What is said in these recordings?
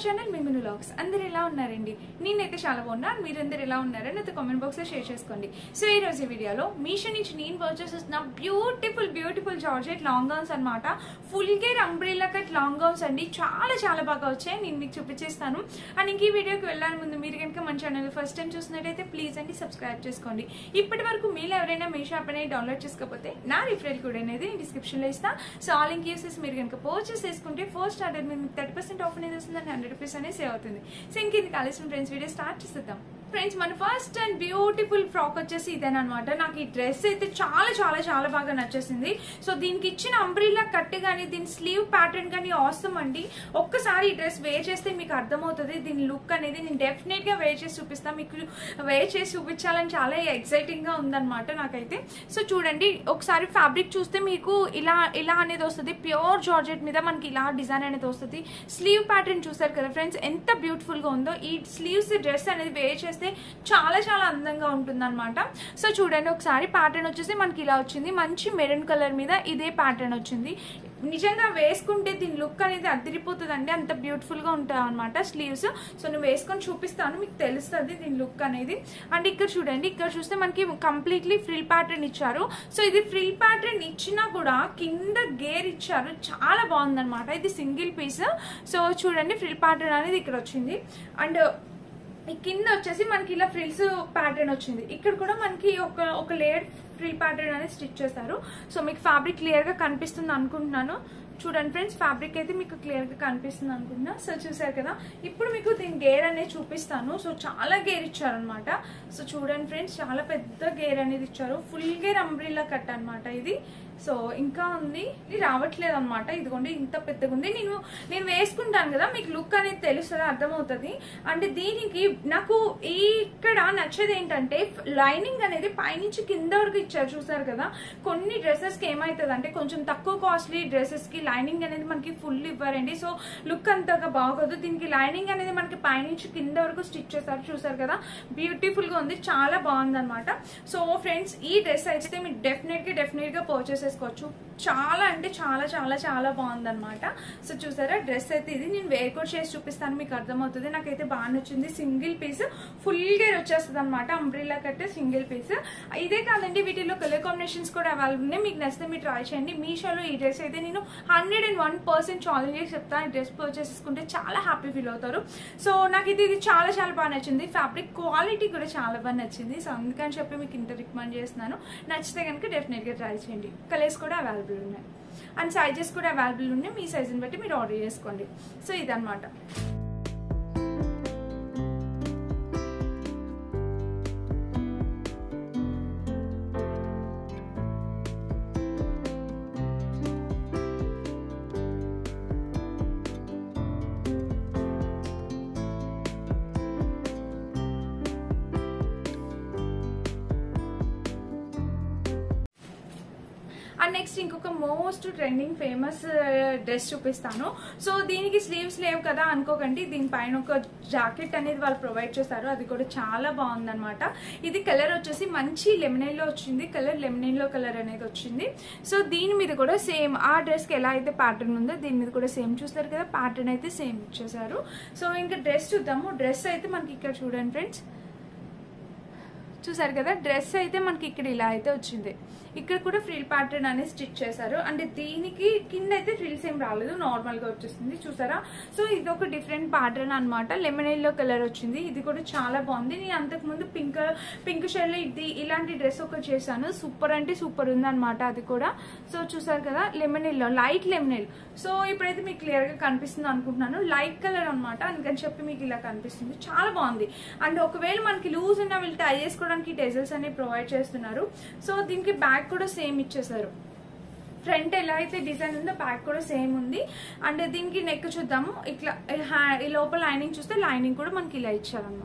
Channel మిమిను logs అందరు ఎలా ఉన్నారండి నేనైతే చాలా బాగున్నా మీరందరు ఎలా ఉన్నారో నాతో కామెంట్ బాక్స్ లో షేర్ చేసుకోండి సో ఈ రోజు ఈ వీడియోలో మీషో నుంచి నేను పర్చేస్ చేసిన beautiful beautiful georgette long gowns అనమాట full gher umbrella cut long gowns అండి చాలా చాలా బాగా వచ్చాయి నేను మీకు చూపించేస్తాను అండ్ ఇంక ఈ వీడియోకి వెళ్ళాలి ముందు మీరు కనుక మన ఛానల్ ఫస్ట్ టైం చూసినట్టయితే ప్లీజ్ అండి సబ్స్క్రైబ్ చేసుకోండి ఇప్పటి వరకు మీరు ఎవరైనా మీ షాప్ అనేది డౌన్లోడ్ చేసుకోకపోతే నా రిఫరల్ కోడ్ అనేది డిస్క్రిప్షన్ లో ఇస్తా సో ఆల్ లింక్ యూసెస్ మీరు కనుక పర్చేస్ చేసుకుంటే ఫస్ట్ ఆర్డర్ మీద థర్టీ పర్సెంట్ ఆఫ్ అనేది వస్తుంది హండ్రెడ్ రూపీస్ అనేది సేవ్ అవుతుంది సో ఇంక ఇది కాలేజ్ ఫ్రెండ్స్ వీడియో స్టార్ట్ చేసేద్దాం ఫ్రెండ్స్ మన ఫస్ట్ అండ్ బ్యూటిఫుల్ ఫ్రాక్ వచ్చేసి ఇదేనమాట నాకు ఈ డ్రెస్ అయితే చాలా చాలా చాలా బాగా నచ్చేసింది సో దీనికి ఇచ్చిన అంబ్రిల్లా కట్ కానీ దీని స్లీవ్ ప్యాటర్న్ కానీ అవసరం అండి ఒక్కసారి ఈ డ్రెస్ వేర్ చేస్తే మీకు అర్థమవుతుంది దీని లుక్ అనేది నేను డెఫినెట్ గా వేర్ చేసి చూపిస్తాను మీకు వేర్ చేసి చూపించాలని చాలా ఎక్సైటింగ్ గా ఉందన్నమాట నాకైతే సో చూడండి ఒకసారి ఫ్యాబ్రిక్ చూస్తే మీకు ఇలా ఇలా అనేది వస్తుంది ప్యూర్ జార్జెట్ మీద మనకి ఇలా డిజైన్ అనేది వస్తుంది స్లీవ్ ప్యాటర్న్ చూసారు కదా ఫ్రెండ్స్ ఎంత బ్యూటిఫుల్ గా ఉందో ఈ స్లీవ్స్ డ్రెస్ అనేది వేర్ చేస్తే చాలా చాలా అందంగా ఉంటుంది సో చూడండి ఒకసారి ప్యాటర్న్ వచ్చేసి మనకి ఇలా వచ్చింది మంచి మెరూన్ కలర్ మీద ఇదే ప్యాటర్న్ వచ్చింది నిజంగా వేసుకుంటే దీని లుక్ అనేది అదిరిపోతుందండి అంత బ్యూటిఫుల్ గా ఉంటాయి అనమాట స్లీవ్స్ సో నేను వేసుకొని చూపిస్తాను మీకు తెలుస్తుంది దీని లుక్ అనేది అండ్ ఇక్కడ చూడండి ఇక్కడ చూస్తే మనకి కంప్లీట్లీ ఫ్రిల్ ప్యాటర్న్ ఇచ్చారు సో ఇది ఫ్రిల్ ప్యాటర్న్ ఇచ్చినా కూడా కింద గేర్ ఇచ్చారు చాలా బాగుందన్నమాట ఇది సింగిల్ పీస్ సో చూడండి ఫ్రిల్ ప్యాటర్న్ అనేది ఇక్కడ వచ్చింది అండ్ ఈ కింద వచ్చేసి మనకి ఇలా ఫ్రిల్స్ ప్యాటర్న్ వచ్చింది ఇక్కడ కూడా మనకి ఒక ఒక లేయర్ ఫ్రిల్ ప్యాటర్న్ అనేది స్టిచ్ చేశారు సో మీకు ఫ్యాబ్రిక్ క్లియర్ గా కనిపిస్తుంది అనుకుంటున్నాను చూడండి ఫ్రెండ్స్ ఫ్యాబ్రిక్ అయితే మీకు క్లియర్ గా కనిపిస్తుంది అనుకుంటున్నా సో చూసారు కదా ఇప్పుడు మీకు దీని గేర్ అనేది చూపిస్తాను సో చాలా గేర్ ఇచ్చారు అనమాట సో చూడండి ఫ్రెండ్స్ చాలా పెద్ద గేర్ అనేది ఇచ్చారు ఫుల్ గేర్ అంబ్రిల్లా కట్ అనమాట ఇది సో ఇంకా ఉంది ఇది రావట్లేదు అనమాట ఇదిగోండి ఇంత పెద్దగా ఉంది నేను నేను వేసుకుంటాను కదా మీకు లుక్ అనేది తెలుస్తుంది అర్థమవుతుంది అంటే దీనికి నాకు ఈ ఇక్కడ నచ్చేది ఏంటంటే లైనింగ్ అనేది పైనుంచి కింద వరకు ఇచ్చారు చూసారు కదా కొన్ని డ్రెస్సెస్ కి ఏమవుతుంది అంటే కొంచెం తక్కువ కాస్ట్లీ డ్రెస్సెస్ కి లైనింగ్ అనేది మనకి ఫుల్ ఇవ్వరండి సో లుక్ అంతగా బాగోదు దీనికి లైనింగ్ అనేది మనకి పైనుంచి కింద వరకు స్టిచ్ చేశారు చూసారు కదా బ్యూటిఫుల్ గా ఉంది చాలా బాగుంది అనమాట సో ఫ్రెండ్స్ ఈ డ్రెస్ అయితే మీరు డెఫినెట్ గా డెఫినెట్ గా పర్చేస్ చేసుకోవచ్చు చాలా అంటే చాలా చాలా చాలా బాగుంది అనమాట సో చూసారా డ్రెస్ అయితే ఇది నేను వేర్ కోట్ చేసి చూపిస్తాను మీకు అర్థమవుతుంది నాకైతే బాగా నచ్చింది సింగిల్ పీస్ ఫుల్ గేర్ వచ్చేస్తుంది అనమాట అంబ్రిల్లా కట్టే సింగిల్ పీస్ ఇదే కాదండి వీటిలో కలర్ కాంబినేషన్స్ కూడా అవైలబుల్ ఉన్నాయి మీకు నచ్చితే మీరు ట్రై చేయండి మీషోలో ఈ డ్రెస్ అయితే నేను hundred and one percent challenge చేసి చెప్తాను ఈ డ్రెస్ పర్చేస్ చేసుకుంటే చాలా హ్యాపీ ఫీల్ అవుతారు సో నాకు ఇది ఇది చాలా చాలా బాగా నచ్చింది ఫ్యాబ్రిక్ క్వాలిటీ కూడా చాలా బాగా నచ్చింది సో అందుకని చెప్పి మీకు ఇంత రికమెండ్ చేస్తున్నాను నచ్చితే కనుక డెఫినెట్గా ట్రై చేయండి కలర్స్ కూడా అవైలబుల్ ఉన్నాయి అండ్ సైజెస్ కూడా అవైలబుల్ ఉన్నాయి మీ సైజుని బట్టి మీరు ఆర్డర్ చేసుకోండి సో ఇదనమాట అండ్ నెక్స్ట్ ఇంకొక మోస్ట్ ట్రెండింగ్ ఫేమస్ డ్రెస్ చూపిస్తాను సో దీనికి స్లీవ్స్ లేవు కదా అనుకోకండి దీనిపైన ఒక జాకెట్ అనేది వాళ్ళు ప్రొవైడ్ చేస్తారు అది కూడా చాలా బాగుందన్నమాట ఇది కలర్ వచ్చేసి మంచి లెమనైన్లో వచ్చింది కలర్ లెమనైన్లో కలర్ అనేది వచ్చింది సో దీని మీద కూడా సేమ్ ఆ డ్రెస్కి ఎలా అయితే ప్యాటర్న్ ఉందో దీని మీద కూడా సేమ్ చూస్తారు కదా ప్యాటర్న్ అయితే సేమ్ ఇచ్చేసారు సో ఇంకా డ్రెస్ చూద్దాము డ్రెస్ అయితే మనకి ఇక్కడ చూడండి ఫ్రెండ్స్ చూసారు కదా డ్రెస్ అయితే మనకి ఇక్కడ ఇలా అయితే వచ్చింది ఇక్కడ కూడా ఫ్రిల్ ప్యాటర్న్ అనేది స్టిచ్ చేశారు అంటే దీనికి కింద అయితే ఫ్రిల్స్ ఏం రాలేదు నార్మల్ గా వచ్చేసింది చూసారా సో ఇది ఒక డిఫరెంట్ ప్యాటర్న్ అనమాట లెమన్ ఎల్లో కలర్ వచ్చింది ఇది కూడా చాలా బాగుంది నేను అంతకు ముందు పింక్ పింక్ షేడ్ లో ఇది ఇలాంటి డ్రెస్ ఒకటి చేశాను సూపర్ అంటే సూపర్ ఉంది అనమాట అది కూడా సో చూసారు కదా lemon yellow light lemon yellow so ఇప్పుడైతే మీకు క్లియర్ గా కనిపిస్తుంది అనుకుంటున్నాను లైట్ కలర్ అనమాట అందుకని చెప్పి మీకు ఇలా కనిపిస్తుంది చాలా బాగుంది అండ్ ఒకవేళ మనకి లూజ్ ఉన్న వీళ్ళు టై చేసుకోవడానికి టెజల్స్ అనేవి ప్రొవైడ్ చేస్తున్నారు సో దీనికి బ్యాక్ కూడా సేమ్ ఇచ్చేసారు ఫ్రంట్ ఎలా అయితే డిజైన్ ఉందో బ్యాక్ కూడా సేమ్ ఉంది అండ్ దీనికి నెక్ చూద్దాము ఇట్లా హ్యా- ఈ లోపల లైనింగ్ చూస్తే లైనింగ్ కూడా మనకి ఇలా ఇచ్చారనమాట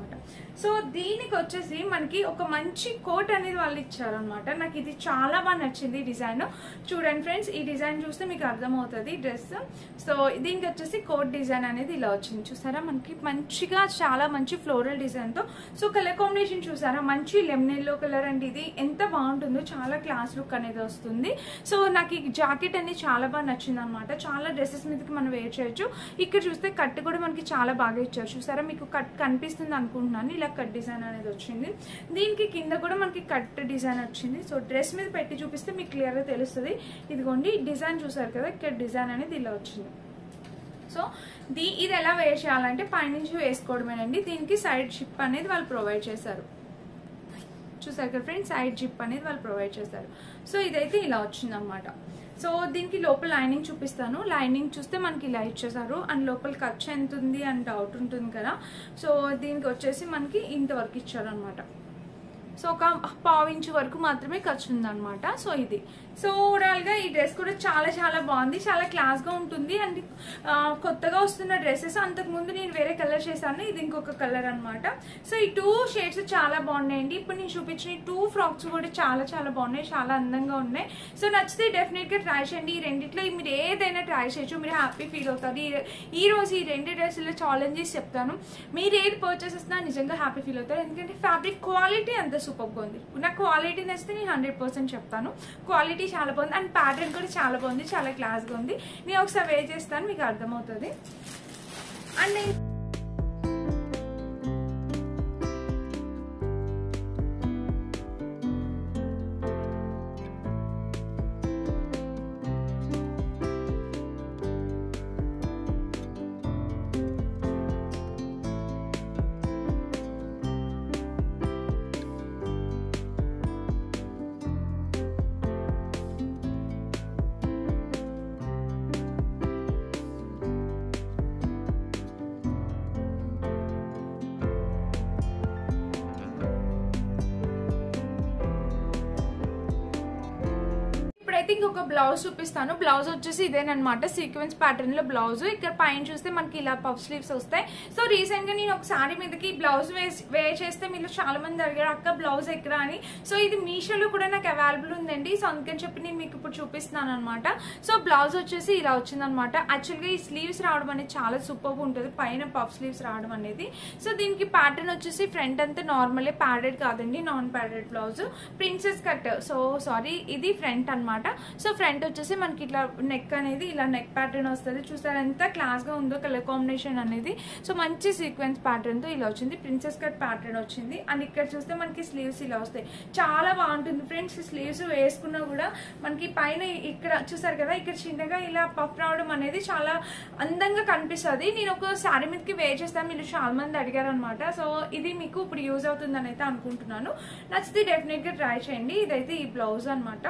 సో దీనికి వచ్చేసి మనకి ఒక మంచి కోట్ అనేది వాళ్ళు ఇచ్చారనమాట నాకు ఇది చాలా బాగా నచ్చింది ఈ డిజైన్ చూడండి ఫ్రెండ్స్ ఈ డిజైన్ చూస్తే మీకు అర్థమవుతుంది డ్రెస్ సో దీనికి వచ్చేసి కోట్ డిజైన్ అనేది ఇలా వచ్చింది చూసారా మనకి మంచిగా చాలా మంచి ఫ్లోరల్ డిజైన్ తో సో కలర్ కాంబినేషన్ చూసారా మంచి లెమన్ ఎల్లో కలర్ అండి ఇది ఎంత బాగుంటుందో చాలా క్లాస్ లుక్ అనేది వస్తుంది సో నాకు ఈ జాకెట్ అనేది చాలా బాగా నచ్చింది అనమాట చాలా డ్రెస్సెస్ మీదకి మనం వేర్ చేయొచ్చు ఇక్కడ చూస్తే కట్ కూడా మనకి చాలా బాగా ఇచ్చారు చూసారా మీకు కట్ కనిపిస్తుంది అనుకుంటున్నాను ఇలా కట్ డిజైన్ అనేది వచ్చింది దీనికి కింద కూడా మనకి కట్ డిజైన్ వచ్చింది సో డ్రెస్ మీద పెట్టి చూపిస్తే మీకు క్లియర్గా తెలుస్తుంది ఇదిగోండి డిజైన్ చూసారు కదా ఇక్కడ డిజైన్ అనేది ఇలా వచ్చింది సో దీ ఇది ఎలా వేర్ చేయాలంటే పైనుంచి వేసుకోవడమేనండి దీనికి సైడ్ షిప్ అనేది వాళ్ళు ప్రొవైడ్ చేశారు చూసారు కదా ఫ్రెండ్స్ సైడ్ జిప్ అనేది వాళ్ళు ప్రొవైడ్ చేశారు సో ఇదైతే ఇలా వచ్చిందనమాట సో దీనికి లోపల లైనింగ్ చూపిస్తాను లైనింగ్ చూస్తే మనకి ఇలా ఇచ్చేసారు అండ్ లోపల ఖర్చు ఎంత ఉంది అని డౌట్ ఉంటుంది కదా సో దీనికి వచ్చేసి మనకి ఇంతవరకు ఇచ్చారనమాట సో ఒక పావు ఇంచు వరకు మాత్రమే ఖర్చు ఉందన్నమాట సో ఇది సో ఓవరాల్గా ఈ డ్రెస్ కూడా చాలా చాలా బాగుంది చాలా క్లాస్గా ఉంటుంది అండ్ ఆ, కొత్తగా వస్తున్న డ్రెస్సెస్ అంతకుముందు నేను వేరే కలర్ చేశాను ఇది ఇంకొక కలర్ అన్నమాట సో ఈ టూ షేడ్స్ చాలా బాగున్నాయండి ఇప్పుడు నేను చూపించిన ఈ టూ ఫ్రాక్స్ కూడా చాలా చాలా బాగున్నాయి చాలా అందంగా ఉన్నాయి సో నచ్చితే డెఫినెట్గా ట్రై చేయండి ఈ రెండిట్లో మీరు ఏదైనా ట్రై చేయొచ్చు మీరు హ్యాపీ ఫీల్ అవుతారు ఈ- ఈ రోజు ఈ రెండు డ్రెస్సులో ఛాలెంజెస్ చెప్తాను మీరు ఏది పర్చేస్ చేసినా నిజంగా హ్యాపీ ఫీల్ అవుతారు ఎందుకంటే ఫ్యాబ్రిక్ క్వాలిటీ అంత సూపర్గా ఉంది నాకు క్వాలిటీ నచ్చితే నేను హండ్రెడ్ పర్సెంట్ చెప్తాను క్వాలిటీ చాలా బాగుంది అండ్ ప్యాటర్న్ కూడా చాలా బాగుంది చాలా క్లాస్గా ఉంది నేను ఒకసారి వే చేస్తాను మీకు అర్థమవుతుంది అండ్ నేను ఇప్పుడైతే ఇంకొక బ్లౌజ్ చూపిస్తాను బ్లౌజ్ వచ్చేసి ఇదేనమాట సీక్వెన్స్ ప్యాటర్న్ లో బ్లౌజ్ ఇక్కడ పైన చూస్తే మనకి ఇలా పఫ్ స్లీవ్స్ వస్తాయి సో రీసెంట్ గా నేను ఒక సారీ మీదకి బ్లౌజ్ వే చేస్తే మీరు చాలా మంది అడిగారు అక్క బ్లౌజ్ ఎక్కడ అని సో ఇది మీషోలో కూడా నాకు అవైలబుల్ ఉందండి సో అందుకని చెప్పి నేను మీకు ఇప్పుడు చూపిస్తున్నాను అనమాట సో బ్లౌజ్ వచ్చేసి ఇలా వచ్చింది అనమాట యాక్చువల్ గా ఈ స్లీవ్స్ రావడం అనేది చాలా సూపర్ ఉంటుంది పైన పఫ్ స్లీవ్స్ రావడం అనేది సో దీనికి ప్యాటర్న్ వచ్చేసి ఫ్రంట్ అంతా నార్మలే ప్యాడెడ్ కాదండి non padded blouse princess cut so sorry ఇది ఫ్రంట్ అన్నమాట సో ఫ్రంట్ వచ్చేసి మనకి ఇట్లా నెక్ అనేది ఇలా నెక్ ప్యాటర్న్ వస్తుంది చూసారు ఎంత క్లాస్ గా ఉందో కలర్ కాంబినేషన్ అనేది సో మంచి సీక్వెన్స్ ప్యాటర్న్ తో ఇలా వచ్చింది ప్రిన్సెస్ కట్ ప్యాటర్న్ వచ్చింది అండ్ ఇక్కడ చూస్తే మనకి స్లీవ్స్ ఇలా వస్తాయి చాలా బాగుంటుంది ఫ్రెండ్స్ స్లీవ్స్ వేసుకున్నా కూడా మనకి పైన ఇక్కడ చూసారు కదా ఇక్కడ చిన్నగా ఇలా పఫ్ రావడం అనేది చాలా అందంగా కనిపిస్తుంది నేను ఒక శారీ మీదకి వేర్ చేస్తాను మీరు చాలా మంది అడిగారు అనమాట సో ఇది మీకు ఇప్పుడు యూజ్ అవుతుందని అయితే అనుకుంటున్నాను నచ్చితే డెఫినెట్ గా ట్రై చేయండి ఇదైతే ఈ బ్లౌజ్ అన్నమాట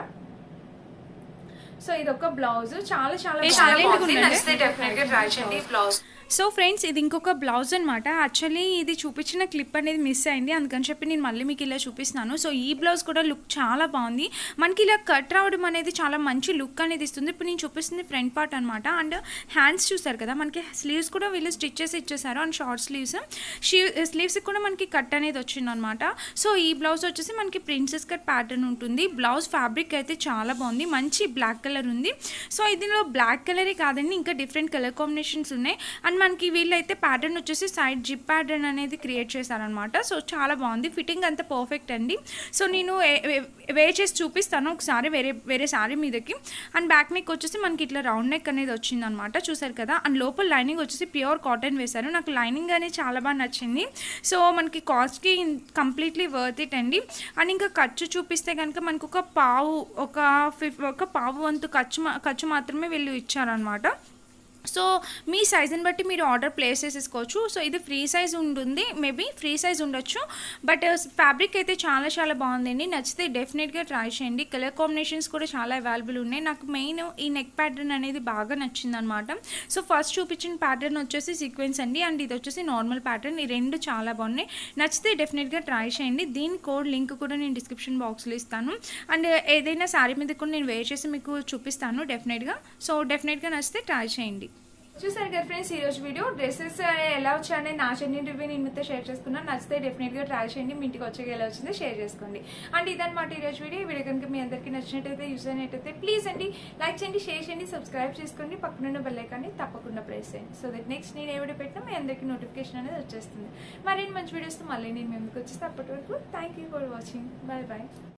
సో ఇది ఒక బ్లౌజ్ చాలా చాలా ఏ చాలా silent గా బాగుంది. ఉండండి. నచ్చితే definitely గా try చేయండి ఈ బ్లౌజ్ సో ఫ్రెండ్స్ ఇది ఇంకొక బ్లౌజ్ అనమాట యాక్చువల్లీ ఇది చూపించిన క్లిప్ అనేది మిస్ అయింది అందుకని చెప్పి నేను మళ్ళీ మీకు ఇలా చూపిస్తున్నాను సో ఈ బ్లౌజ్ కూడా లుక్ చాలా బాగుంది మనకి ఇలా కట్ రావడం అనేది చాలా మంచి లుక్ అనేది ఇస్తుంది ఇప్పుడు నేను చూపిస్తుంది ఫ్రంట్ పార్ట్ అనమాట అండ్ హ్యాండ్స్ చూసారు కదా మనకి స్లీవ్స్ కూడా వీళ్ళు స్టిచ్ చేసి ఇచ్చేసారు అండ్ షార్ట్ స్లీవ్స్ స్లీవ్స్ కూడా మనకి కట్ అనేది వచ్చింది అనమాట సో ఈ బ్లౌజ్ వచ్చేసి మనకి ప్రిన్సెస్ కట్ ప్యాటర్న్ ఉంటుంది బ్లౌజ్ ఫ్యాబ్రిక్ అయితే చాలా బాగుంది మంచి బ్లాక్ కలర్ ఉంది సో ఇందులో బ్లాక్ కలరే కాదండి ఇంకా డిఫరెంట్ కలర్ కాంబినేషన్స్ ఉన్నాయి అండ్ మనకి వీళ్ళైతే ప్యాటర్న్ వచ్చేసి సైడ్ జిప్ ప్యాటర్న్ అనేది క్రియేట్ చేశారనమాట సో చాలా బాగుంది ఫిట్టింగ్ అంతా పర్ఫెక్ట్ అండి సో నేను వే చేసి చూపిస్తాను ఒకసారి వేరే వేరే శారీ మీదకి అండ్ బ్యాక్ నెక్ వచ్చేసి మనకి ఇట్లా రౌండ్ నెక్ అనేది వచ్చిందనమాట చూసారు కదా అండ్ లోపల లైనింగ్ వచ్చేసి ప్యూర్ కాటన్ వేశారు నాకు లైనింగ్ అనేది చాలా బాగా నచ్చింది సో మనకి కాస్ట్కి కంప్లీట్లీ వర్త్ ఇట్ అండి అండ్ ఇంకా ఖర్చు చూపిస్తే కనుక మనకు ఒక పావు ఒక ఫిఫ్ ఒక పావు వంతు ఖర్చు మా- ఖర్చు మాత్రమే వీళ్ళు ఇచ్చారనమాట సో మీ సైజుని బట్టి మీరు ఆర్డర్ ప్లేస్ చేసేసుకోవచ్చు సో ఇది ఫ్రీ సైజ్ ఉంటుంది మేబీ ఫ్రీ సైజ్ ఉండొచ్చు బట్ ఫ్యాబ్రిక్ అయితే చాలా చాలా బాగుందండి నచ్చితే డెఫినెట్గా ట్రై చేయండి కలర్ కాంబినేషన్స్ కూడా చాలా అవైలబుల్ ఉన్నాయి నాకు మెయిన్ ఈ నెక్ ప్యాటర్న్ అనేది బాగా నచ్చింది అనమాట సో ఫస్ట్ చూపించిన ప్యాటర్న్ వచ్చేసి సీక్వెన్స్ అండి అండ్ ఇది వచ్చేసి నార్మల్ ప్యాటర్న్ ఈ రెండు చాలా బాగున్నాయి నచ్చితే డెఫినెట్గా ట్రై చేయండి దీని కోడ్ లింక్ కూడా నేను డిస్క్రిప్షన్ బాక్స్లో ఇస్తాను అండ్ ఏదైనా శారీ మీద కూడా నేను వేర్ చేసి మీకు చూపిస్తాను డెఫినెట్గా సో డెఫినెట్గా నచ్చితే ట్రై చేయండి చూసారు కదా ఫ్రెండ్స్ ఈ రోజు వీడియో డ్రెస్సెస్ ఎలా వచ్చాయని నా చెన్ని రివ్యూ నేను మీతో షేర్ చేసుకున్నాను నచ్చితే డెఫినెట్ గా ట్రై చేయండి మీ ఇంటికి వచ్చాక ఎలా వచ్చిందో షేర్ చేసుకోండి అండ్ ఇదన్నమాట ఈ రోజు వీడియో ఈ వీడియో కనుక మీ అందరికీ నచ్చినట్టయితే యూజ్ అయినట్టయితే ప్లీజ్ అండి లైక్ చేయండి షేర్ చేయండి సబ్స్క్రైబ్ చేసుకోండి పక్కనున్న బెల్ ఐకాన్ని తప్పకుండా ప్రెస్ చేయండి సో దట్ నెక్స్ట్ నేను ఏ వీడియో పెట్టినా మీ అందరికీ నోటిఫికేషన్ అనేది వచ్చేస్తుంది మరిన్ని మంచి వీడియోస్తో మళ్ళీ నేను ముందుకు వచ్చేస్తే అప్పటి వరకు thank you for watching bye bye